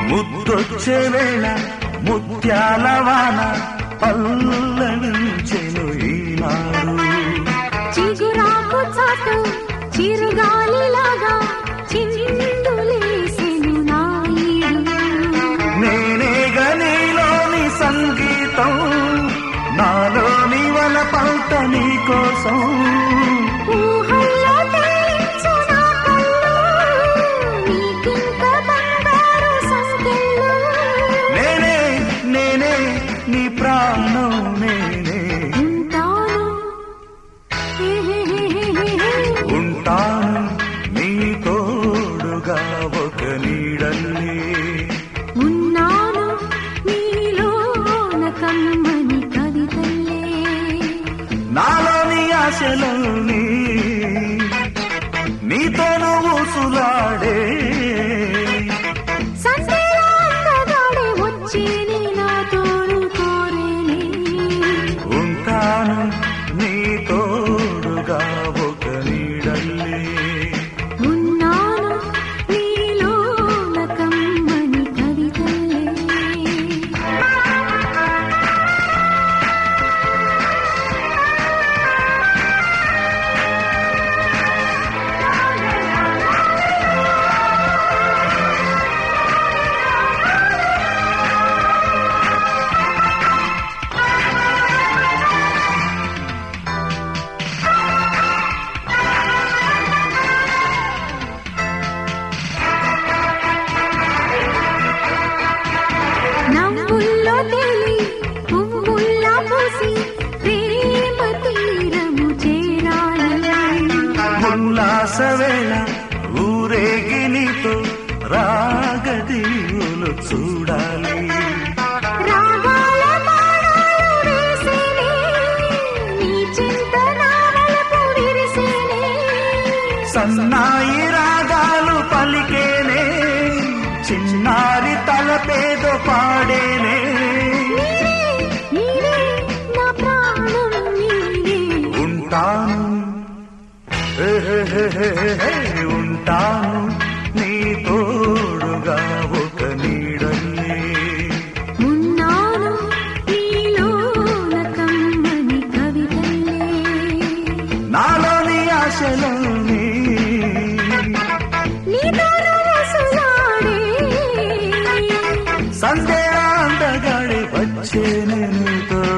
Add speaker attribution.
Speaker 1: ముద్దొచ్చే వేళ ముత్యాల వాన పల్లవించెను ఈనాడు
Speaker 2: చిగురాకు చాటు చిరుగాలిలాగా చిందులేసెను నాయుడు
Speaker 1: నేనేగా నీలోని సంగీతం నాలోని వల పంట నీ కోసం
Speaker 2: ఊహల్లో తేలించు నా కళ్ళు నీకింక బంగారు సంకెళ్ళు
Speaker 1: నేనే నేనే నీ ప్రాణం నేనే
Speaker 2: ఉంటాను హే హే హే హే హే హే.
Speaker 1: ఉంటాను నీ తోడుగా ఒక నీడల్లే
Speaker 2: ఉన్నాను నీలోన కమ్మని కవితల్లే
Speaker 1: నాలోని ఆశలోని నీతోను ఊసులాడే
Speaker 2: సందేలా అందగాడే వచ్చేనే నా తోడు కోరేనే
Speaker 1: ఉంటాను నీ తోడుగా ఒక నీడల్లే
Speaker 2: ఉన్నాను నీలోన కమ్మని కవితల్లే నవ్వుల్లో తేలి పువ్వుల్లా పూసి ప్రేమ తీరము చేరాలి
Speaker 1: ఉల్లాస వేళ ఊరేగి నీతో రాగదీవులు చూడాలి
Speaker 2: రాగాల బాణాలు వేసేనే, నీ చింత నావలపు విరిసేనే.
Speaker 1: సన్నాయి రాగాలు పలికేనే చిన్నారి తలపేదో పాడేనే
Speaker 2: నీవే, నీవే, నా ప్రాణం నీవే.
Speaker 1: ఉంటాను హే హే హే హే హే హే, ఉంటాను నీ తోడుగా ఒక నీడల్లే
Speaker 2: ఉన్నాను నీలోన కమ్మని కవితల్లే.
Speaker 1: నాలోని ఆశలోని
Speaker 2: నీతో రోజులాడే,
Speaker 1: సందేహ అందగాడి వచ్చే నేను